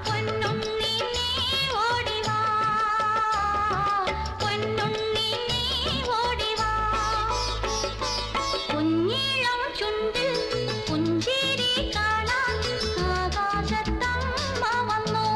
പൊന്നുണ്ണി നീ ഓടിവാ പൊന്നുണ്ണി നീ ഓടിവാ കുഞ്ഞിളം ചുണ്ടിൽ പുഞ്ചിരി കാണാൻ ആകാശത്തമ്മ വന്നു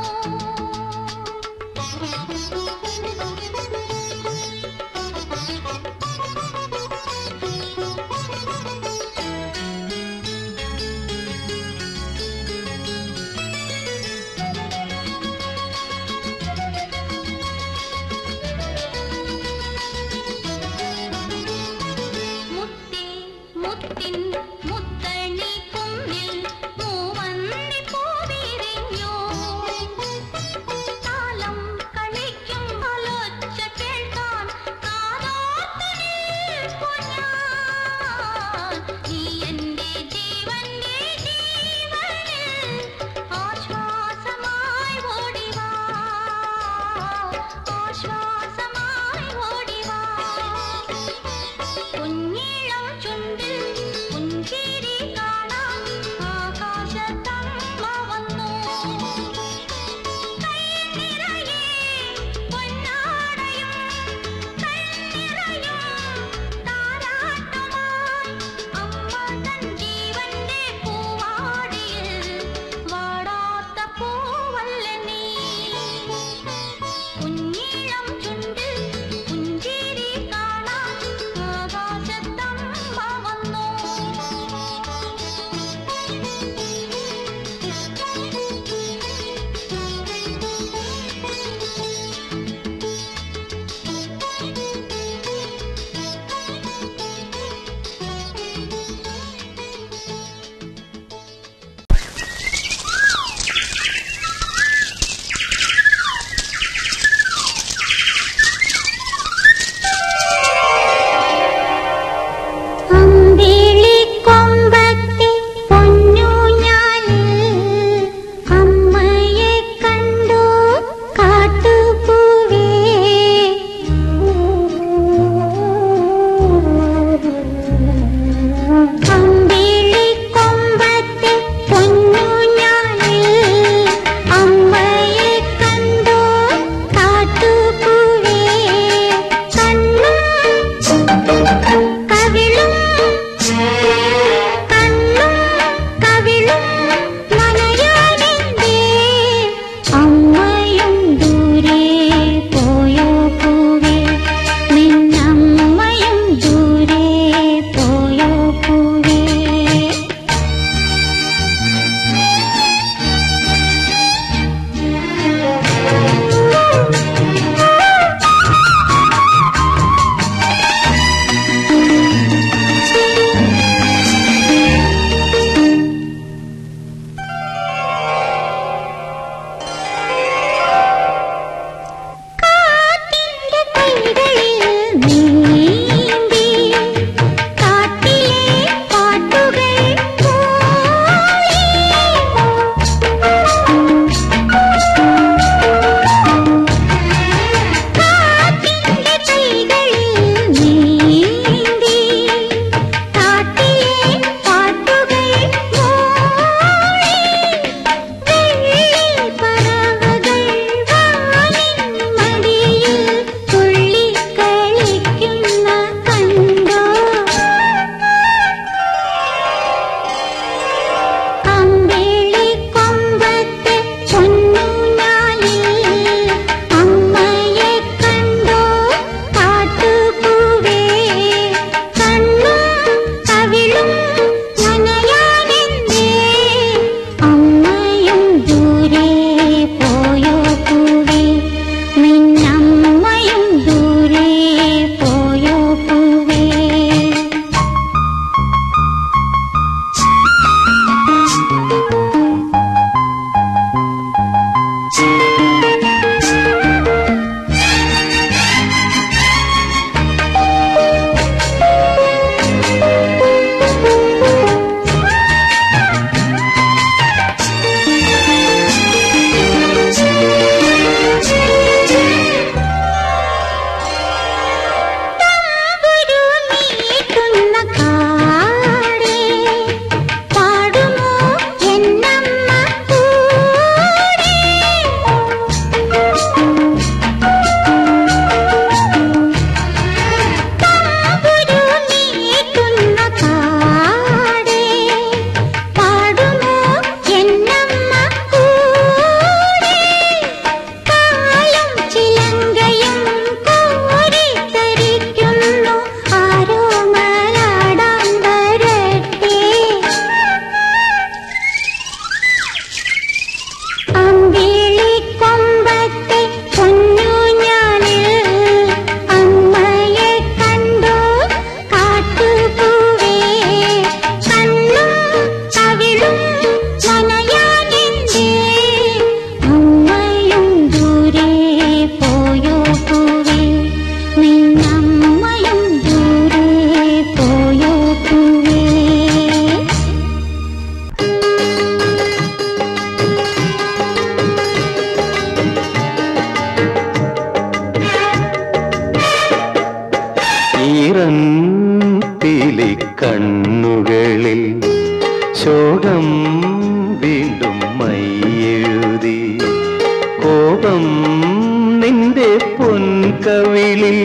കോപം നിന്റെ പൊൻകവിളിൽ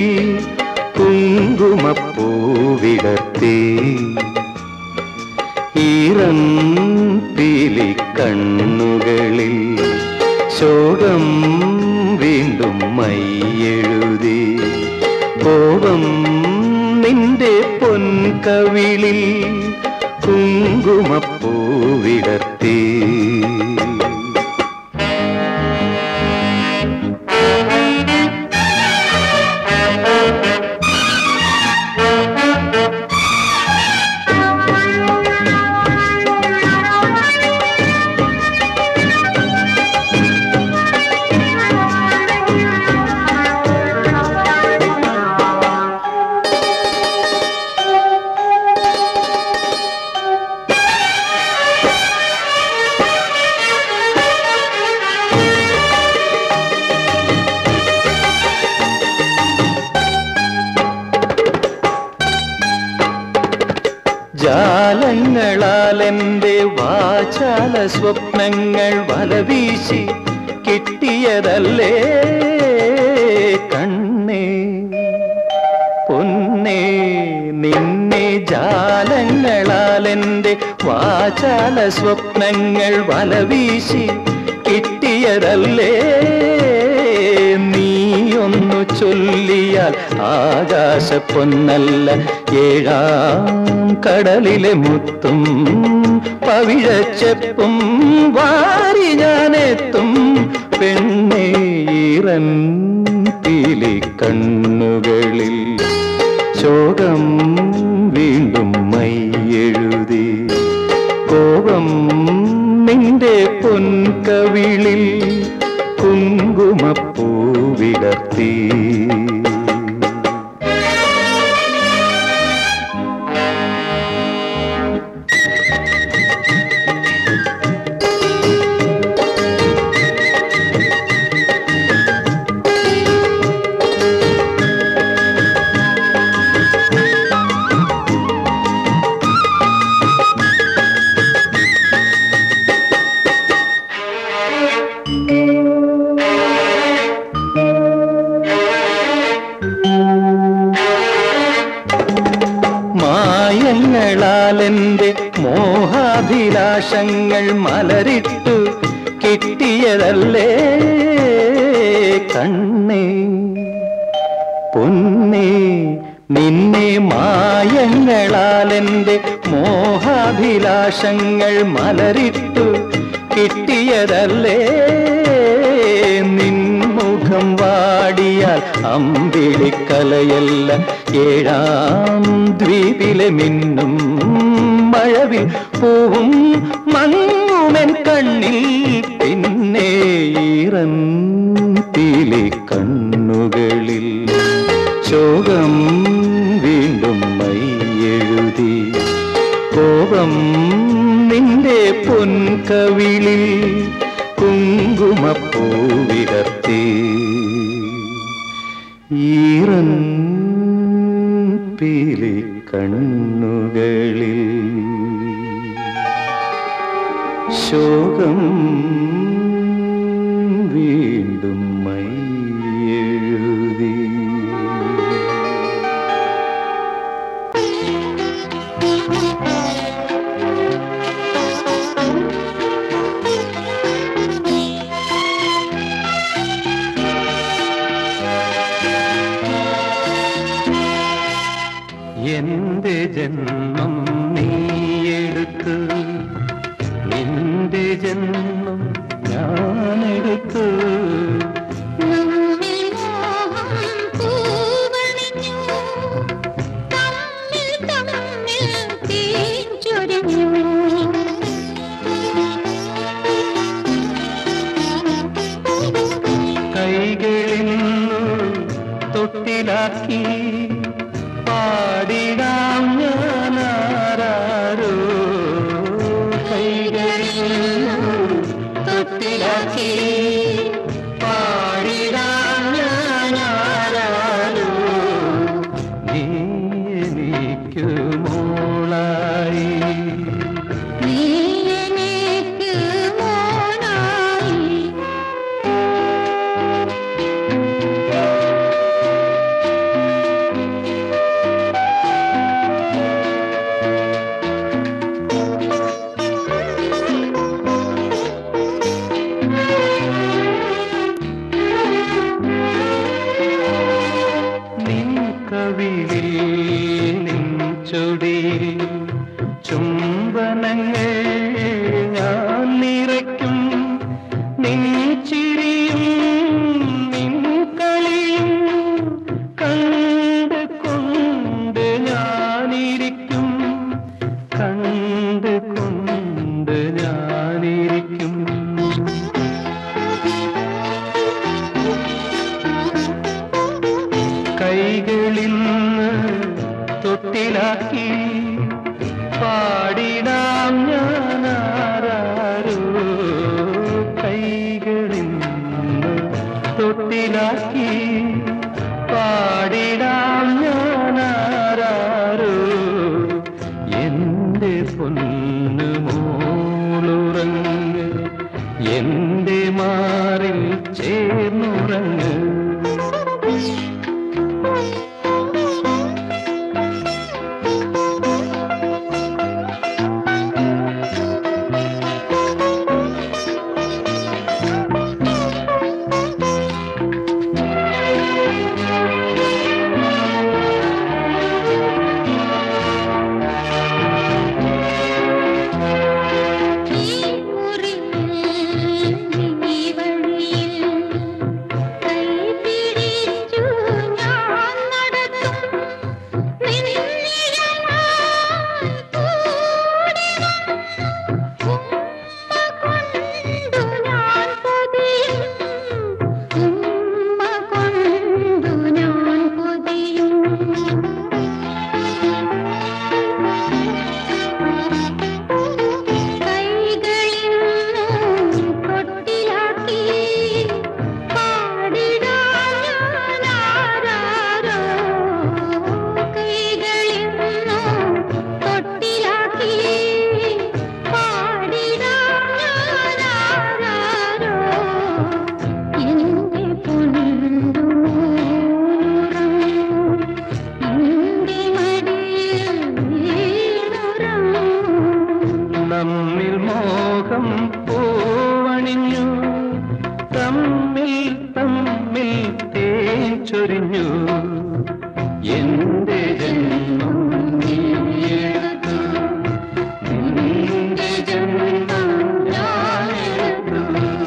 കുങ്കുമപ്പൂവിടർത്തി ഈറൻ പീലി കണ്ണുകളിൽ ശോകം വീണ്ടും മയ്യെഴുതി കോപം നിന്റെ പൊൻകവിളിൽ കുങ്കുമപ്പൂവിടർത്തി ജാലങ്ങളാൽ എൻ്റെ വാചാല സ്വപ്നങ്ങൾ വലവീശി കിട്ടിയതല്ലേ കണ്ണേ പൊന്നേ നിന്നെ ജാലങ്ങളാൽ എൻ്റെ വാചാല സ്വപ്നങ്ങൾ വലവീശി കിട്ടിയതല്ലേ നീയൊന്നു ചൊല്ലിയാൽ ആകാശ പൊന്നല്ല ഏഴാം കടലിലെ മുത്തും പവിഴച്ചെപ്പും വാരി ഞാനെത്തും പെണ്ണേ ഈറൻ പീലി കണ്ണുകളിൽ ശോകം വീണ്ടും മൈയെഴുതി കോപം നിന്റെ പൊൻകവിളിൽ കുങ്കുമപ്പൂവിടർത്തി മായങ്ങളാൽ എൻ്റെ മോഹാഭിലാഷങ്ങൾ മലരിട്ടു കിട്ടിയതല്ലേ കണ്ണേ പൊന്നേ നിന്നെ മായങ്ങളാൽ എൻ്റെ മോഹാഭിലാഷങ്ങൾ മലരിട്ടു കിട്ടിയതല്ലേ നിൻമുഖം വാടിയാൽ അമ്പിളിക്കലയല്ല ഏഴാം ദ്വീപിലെ മിന്നും മഴവിൽ പൂവും മങ്ങുമെൻ കണ്ണിൽ പിന്നെ ഈറൻ പീലി കണ്ണുകളിൽ ശോകം വീണ്ടും മൈയെഴുതി കോപം നിന്റെ പൊൻകവിളിൽ കുങ്കുമപ്പൂവിടർത്തി ഈറൻ പീലി കണ്ണുകളിൽ ശോകം വീണ്ടും മൈയെഴുതി എന്റെ ജന്മം നീയെടുത്ത് നിന്റെ ജന്മം ഞാനെടുത്ത് നമ്മിൽ മോഹം പൂവണിഞ്ഞു തമ്മിൽ തമ്മിൽ തേഞ്ചൊരിഞ്ഞു കൈകളിൽ നിന്നു തൊട്ടിലാക്കി പാടിടാം ഞാനാരോ കൈകളിൽ നിന്നു തൊട്ടിലാക്കി പാടിടാം ഞാനാരോ നീ എനിക്കു മോളായി നീ എനിക്ക് മോനായി തൊട്ടിലാക്കി പാടിടാം ഞാനാരോ കൈകളിൽ തൊട്ടിലാക്കി പാടിടാം ഞാനാരോ എന്റെ പൊന്നു മോളുറങ്ങ് എന്റെ മാറിൽ ചേർന്നുറങ്ങ് ഈ മുറിയിൽ നീ വഴിയിൽ കൈ പിടിച്ചു ഞാൻ നടക്കും നിന്നിഴലായി കൂടി ഉമ്മ കൊണ്ടു ഞാൻ പൊതിയും ഉമ്മ കൊണ്ടു ഞാൻ പൊതിയും കൈകളിൽ കൊട്ടിലാക്കി പാടിടാൻ ഞാനാരോ കൈകളിൽ കൊട്ടിലാക്കി പാടിടാൻ ഞാനാരോ എന്റെ പൊന്നുറങ്ങും എന്റെ മടിയിൽ വീണുറങ്ങും നമ്മിൽ മോഹം പൂവണിഞ്ഞു തമ്മിൽ തമ്മിൽ തേൻ ചൊരിഞ്ഞു എന്റെ ജന്മം നീയെടുത്തു നിന്റെ ജന്മം ഞാനെടുത്തു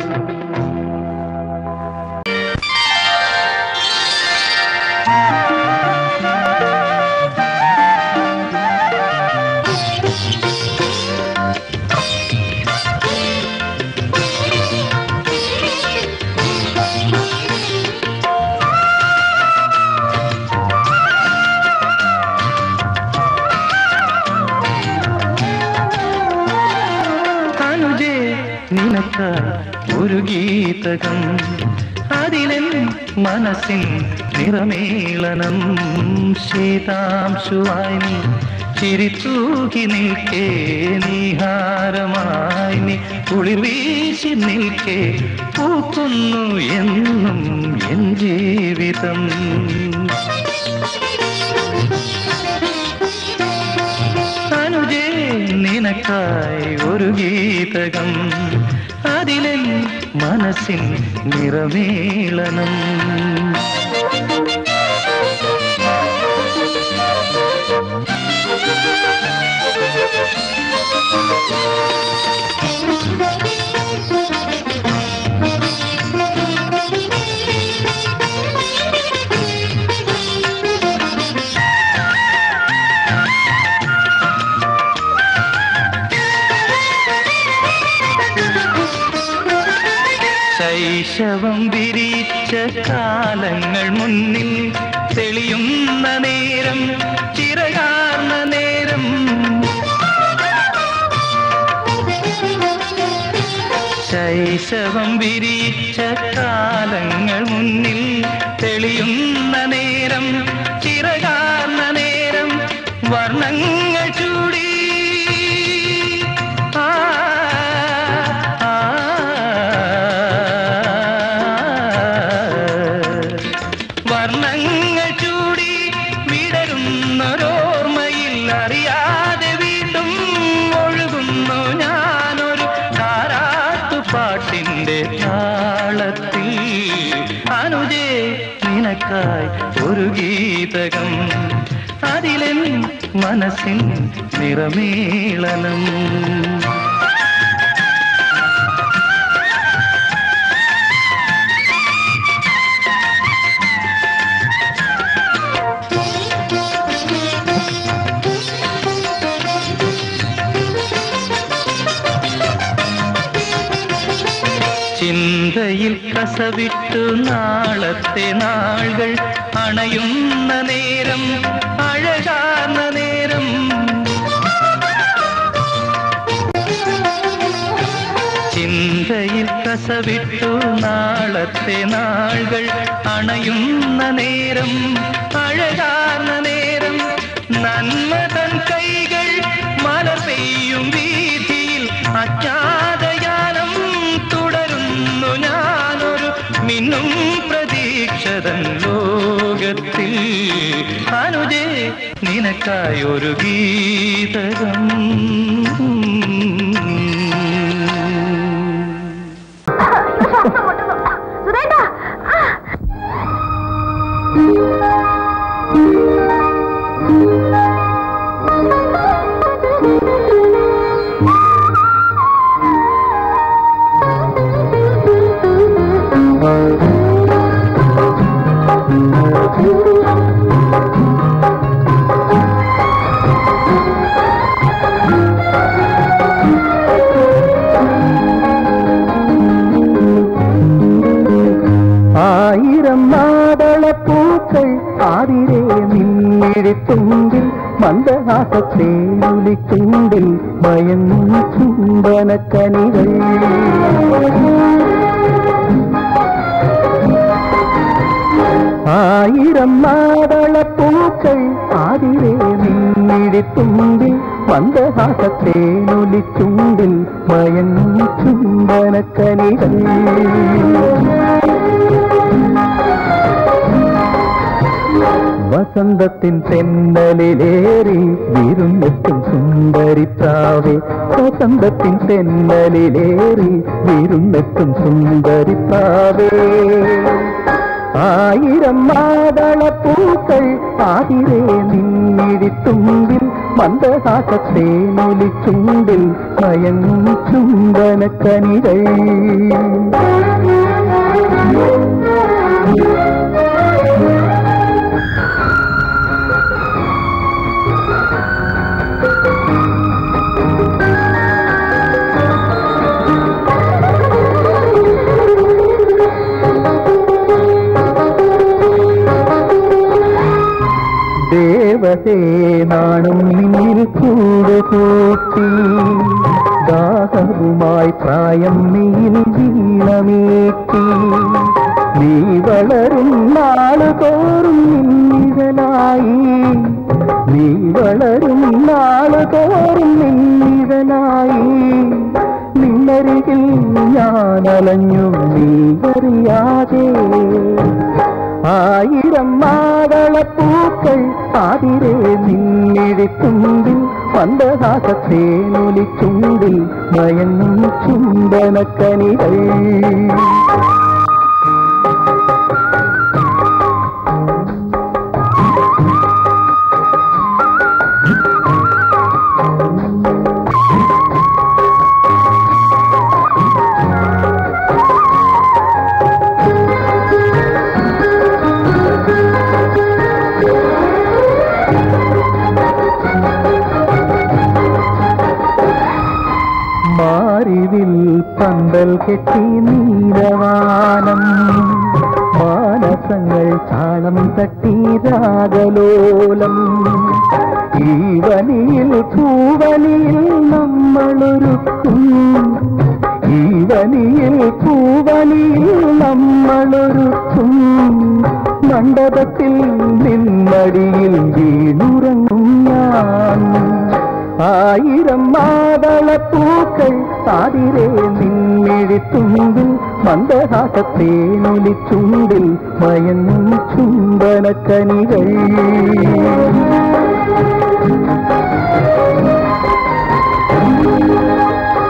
അനുജേ നിനക്ക ഒരു ഗീതകം അതിലെൻ മനസ്സിൻ നിറമേളനം ശീതാംശുവായി നീ ചിരിത്തൂകി നിൽക്കേ നീഹാരമായി നീ കുളിർ വീശി നിൽക്കേ പൂക്കുന്നു എന്നും എൻ ജീവിതം അനുജേ നിനക്കായി ഒരു ഗീതകം അതിലെ മനസ്സിൻ നിറമേളനം ശൈശവം വിരിച്ച കാലങ്ങൾ മുന്നിൽ തെളിയുന്ന നേരം ചിറകാർന്ന നേരം ശൈശവം വിരിച്ച കാലങ്ങൾ മുന്നിൽ തെളിയുന്ന നേരം ചിറകാർന്ന നേരം വർണ്ണങ്ങൾ ചൂടി ആ, ആ, വർണ്ണങ്ങൾ ചൂടി വിടരുന്നൊരോർമ്മയിൽ അറിയാതെ വീണ്ടും ഒഴുകുന്നു ഞാനൊരു താരാട്ടുപാട്ടിന്റെ താളത്തിൽ അനുജേ നിനക്കായി ഒരു ഗീതകം അതിലെൻ മനസ്സിൻ നിറമേളനം ചിന്തയിൽ കസവിട്ടു നാളത്തെ നാളുകൾ അണയുന്ന നേരം അഴകാർന്ന നേരം വിട്ടു നാളത്തെ നാളുകൾ അണയുന്ന നേരം അഴകാർന്ന നേരം നന്മ തൻ കൈകൾ മല പെയ്യും വീതിയിൽ അജ്ഞാതയാനം തുടരുന്നു ഞാനൊരു മിന്നും പ്രതീക്ഷതൻ ലോകത്തിൽ അനുജേ നിനക്കായി ഒരു ഗീതകം സുരേട്ടാ ആയിരം മാതളപ്പൂക്കൾ ആതിരെ നീഴിത്തുമ്പിൽ മന്ദഹാസത്തെ ഒലിച്ചുണ്ടിൽ മയങ്ങും ചുംബനക്കനികൾ ആയിരം മാതളപ്പൂക്കൾ ആതിരെ നീഴിത്തുമ്പിൽ മന്ദഹാസത്തെ ഒലിച്ചുണ്ടിൽ മയങ്ങും ചുംബനക്കനികൾ വസന്തത്തിൻ തെന്നലിലേറി വിരുന്നെത്തും സുന്ദരിത്താവേ വസന്തത്തിൻ തെന്നലിലേറി വിരുന്നെത്തും സുന്ദരിത്താവേ ആയിരം മാതളപ്പൂക്കൾ ആതിരെ നിന്നിടിത്തുമ്പിൽ മന്ദഹാസത്തെ നൊലിച്ചുണ്ടിൽ മയങ്ങും ചുംബനക്കനികൾ ദേവസേനാണും നിന്നിൽ കൂടുകൂട്ടി ദാഹവുമായി പ്രായം നീൽ വീണമേറ്റി നീ വളരും നാള് തോറും നിന്നിതനായി നീ വളരും നാള് തോറും നിന്നിതനായി നിന്നരികിൽ ഞാൻ അലഞ്ഞു നീ അറിയാതെ ആയിരം മാതളപ്പൂക്കൾ ആതിരെ നിന്നിടിത്തുണ്ടിൽ മന്ദഹാസത്തെ നൊലിച്ചുണ്ടിൽ മയങ്ങും ചുംബനക്കനികൾ മാറിവിൽ പന്തൽ കെട്ടി നീലവാനം മാനസങ്ങൾ താളം തട്ടി രാഗലോലം ഈ വനിയിൽ പൂവനിയിൽ നമ്മളൊരുക്കും ഈ വനിയിൽ പൂവനിയിൽ നമ്മളൊരുക്കും മണ്ഡപത്തിൽ നിന്നടിയിൽ വീണുറങ്ങും ഞാൻ ആയിരം മാതളപ്പൂക്കൾ ആതിരെ നിന്നിടിത്തുണ്ടിൽ മന്ദഹാസത്തെ നൊലിച്ചുണ്ടിൽ മയങ്ങും ചുംബനക്കനികൾ